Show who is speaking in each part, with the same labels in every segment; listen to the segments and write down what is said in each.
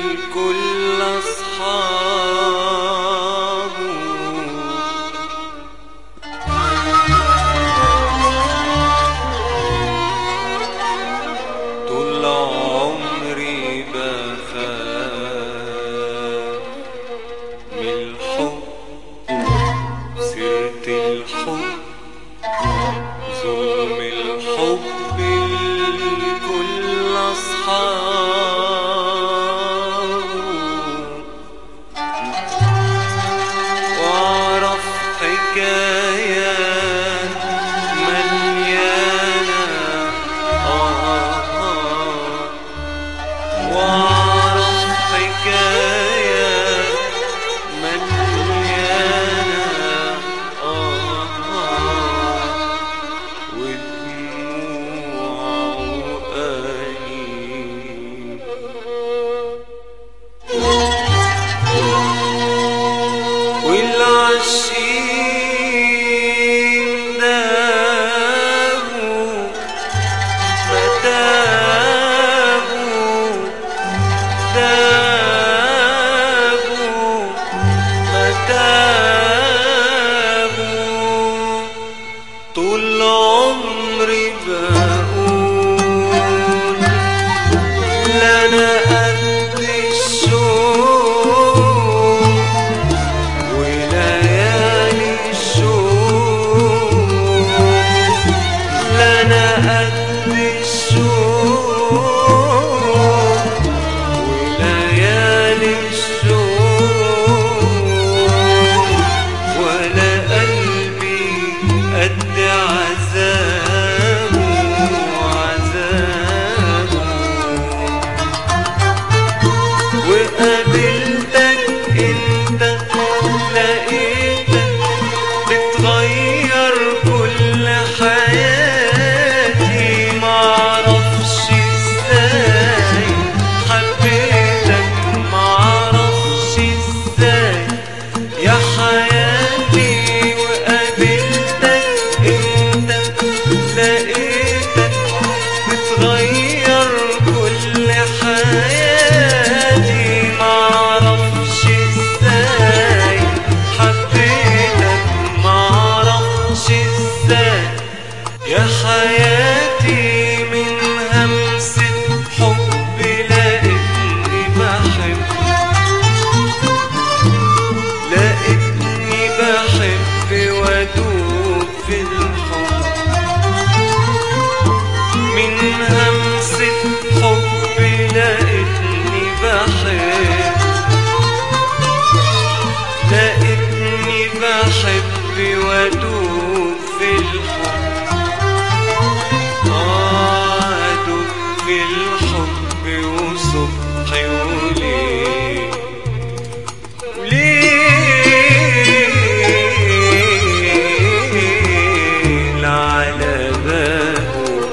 Speaker 1: الكل أصحابه طول عمري بخاف من الحب سيرة الحب ظلم الحب الكل أصحابه واعرف حكايات مليانة آه واعرف حكايات مليانة آه ودموع وأنين والعشيق دابوا فتابوا دابوا فتابوا طول عمري بقول لا انا قد الشوق وليالي الشوق لا انا قد الشوق وليالي الشوق ولا قلبي قد عذابه عذابه وقابلتك انت لقيتك بتغير كل حياتي معرفش ازاي حبيتك معرفش ازاي يا حياتي وقابلتك انت لقيتك بتغير كل حياتي معرفش ازاي حبيتك معرفش ازاي يا حياتي من همسة حب لقيتني بحب لقيتني بحب وادوب في الحب من همسة حب لقيتني بحب لقيتني بحب وادوب في الحب آه أدوب في الحب وصبح وليل وليل على بابه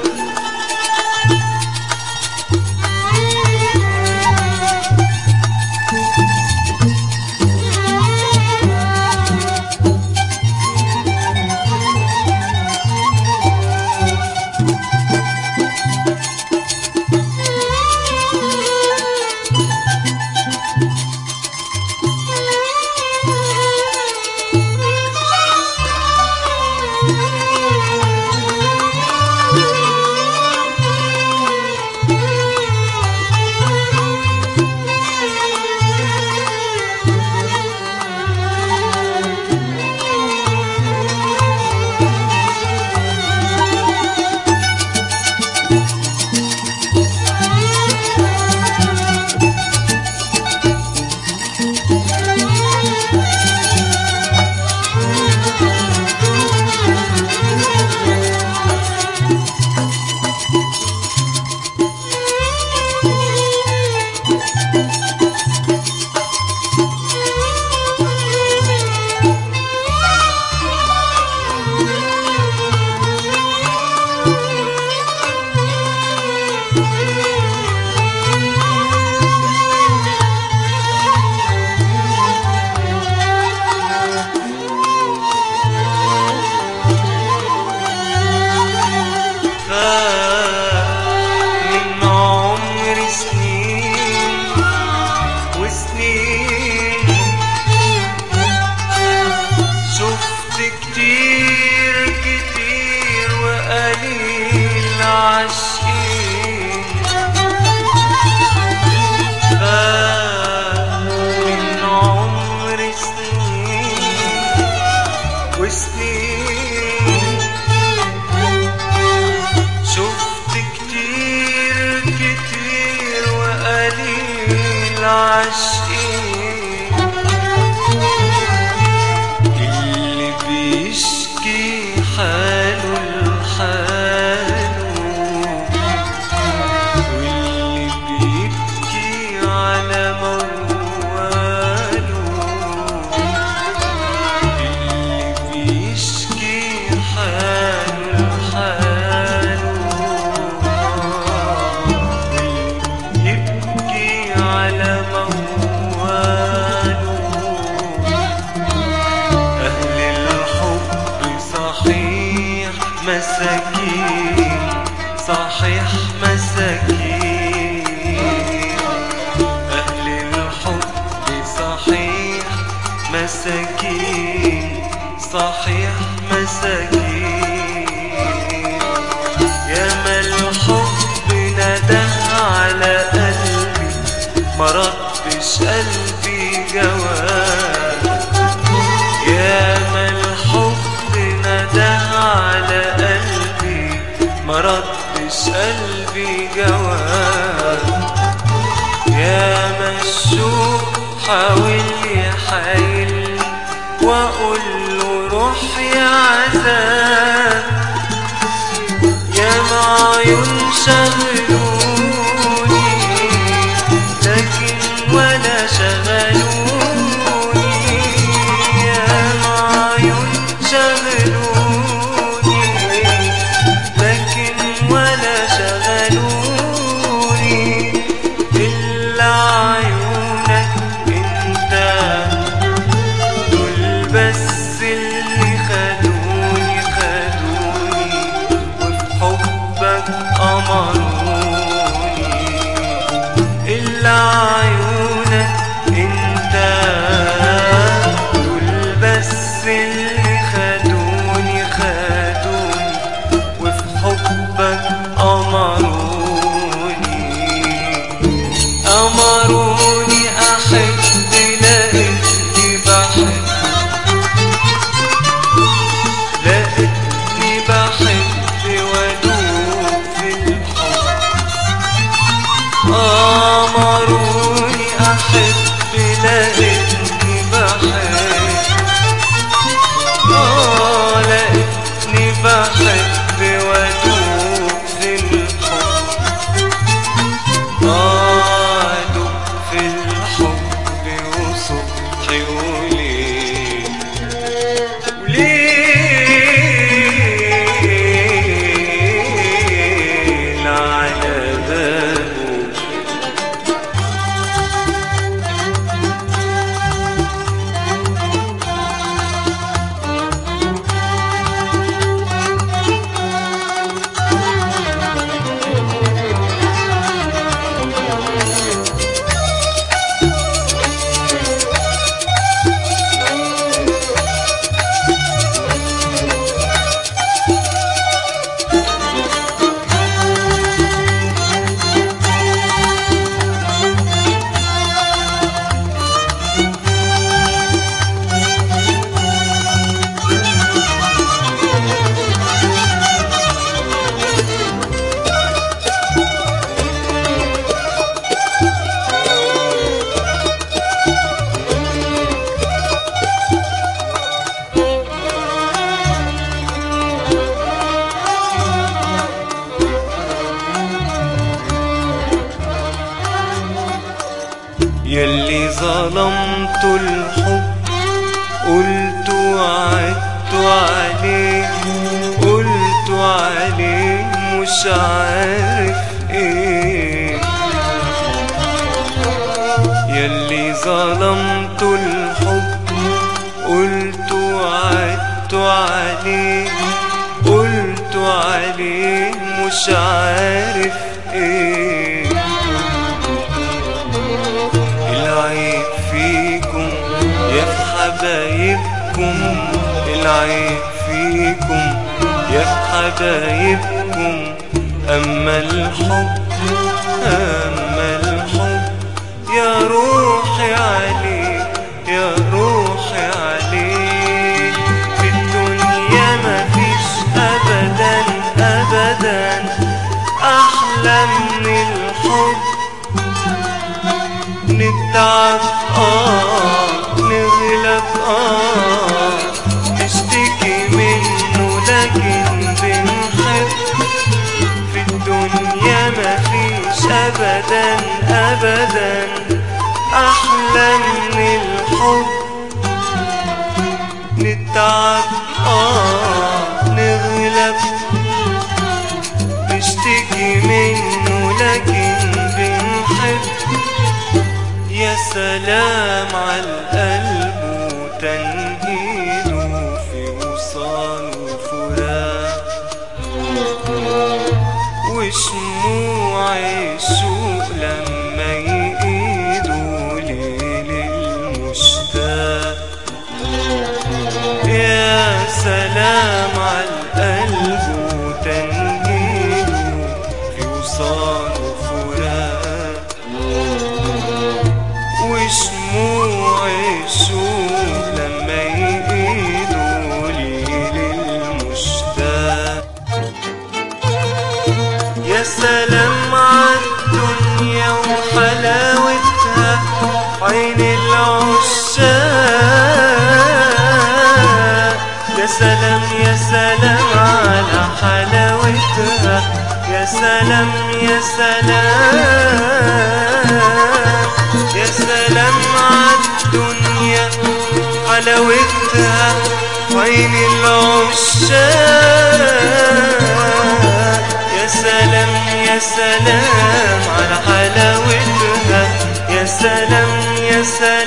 Speaker 1: العاشقين اللي بيشكي حاله لحاله واللي بيبكي على مواله اللي بيشكي حاله لحاله يبكي على مواله أهل الحب صحيح مساكين صحيح مساكين أهل الحب صحيح مساكين صحيح مساكين يا ما الحب ندى على قلبي ما ردش قلبي جواب يا ما الحب ندى على قلبي ما ردش قلبي جواب يا ما الشوق حاول يحايل واقول له روح يا عذاب يا ما عيون شغلوني لكن ولا شغلوني يا ما عيون شغلوني لكن ولا شغلوني إلا عيونك انت دول بس اللي خدوني خدوني وفي حبك أمروني إلا عيونك انت دول بس اللي خدوني خدوني وفي حبك أمروني أمروني أحب لقيتني بحب لقيتني بحب وأدوب في الحب أمروني أحب لقيتني بحب آه لقيتني بحب وأدوب في الحب أدوب في الحب وصبحي وليل وليل على بابه يلي ظلمت الحب قلت وعدت عليه قلت عليه مش عارف ايه يلي ظلمت الحب قلت وعدت عليه قلت عليه مش عارف ايه العيب فيكم يا في حبايبكم العيب فيكم يا في حبايبكم أما الحب أما الحب يا روحي عليك يا روحي عليك في الدنيا مفيش أبدا أبدا أحلى من الحب نتعب اه نغلب اه نشتكي منه لكن بنحب في الدنيا مفيش ابدا ابدا احلى من الحب نتعب اه نغلب نشتكي منه لكن بنحب يا سلام على القلب وتنهيده في وصال وفراق وشموع الشوق لما يقيدوا ليل المشتاق يا سلام على القلب وتنهيده في وصال وفراق وشموع الشوق لما يقيدوا ليل المشتاق يا سلام عالدنيا وحلاوتها عين العشاق يا سلام يا سلام على حلاوتها يا سلام يا سلام يا سلام عالدنيا حلاوتها عين العشاق يا سلام يا سلام على حلاوتها يا سلام يا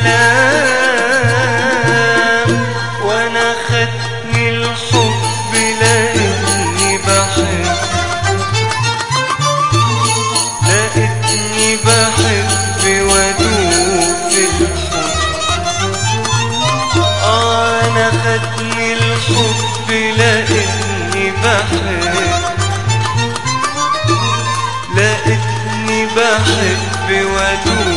Speaker 1: سلام وانا خدني الحب لاني بحب لقيتني بحب وادوب في الحب آه انا خدني الحب لاني بحب لقيتني بحب وادوب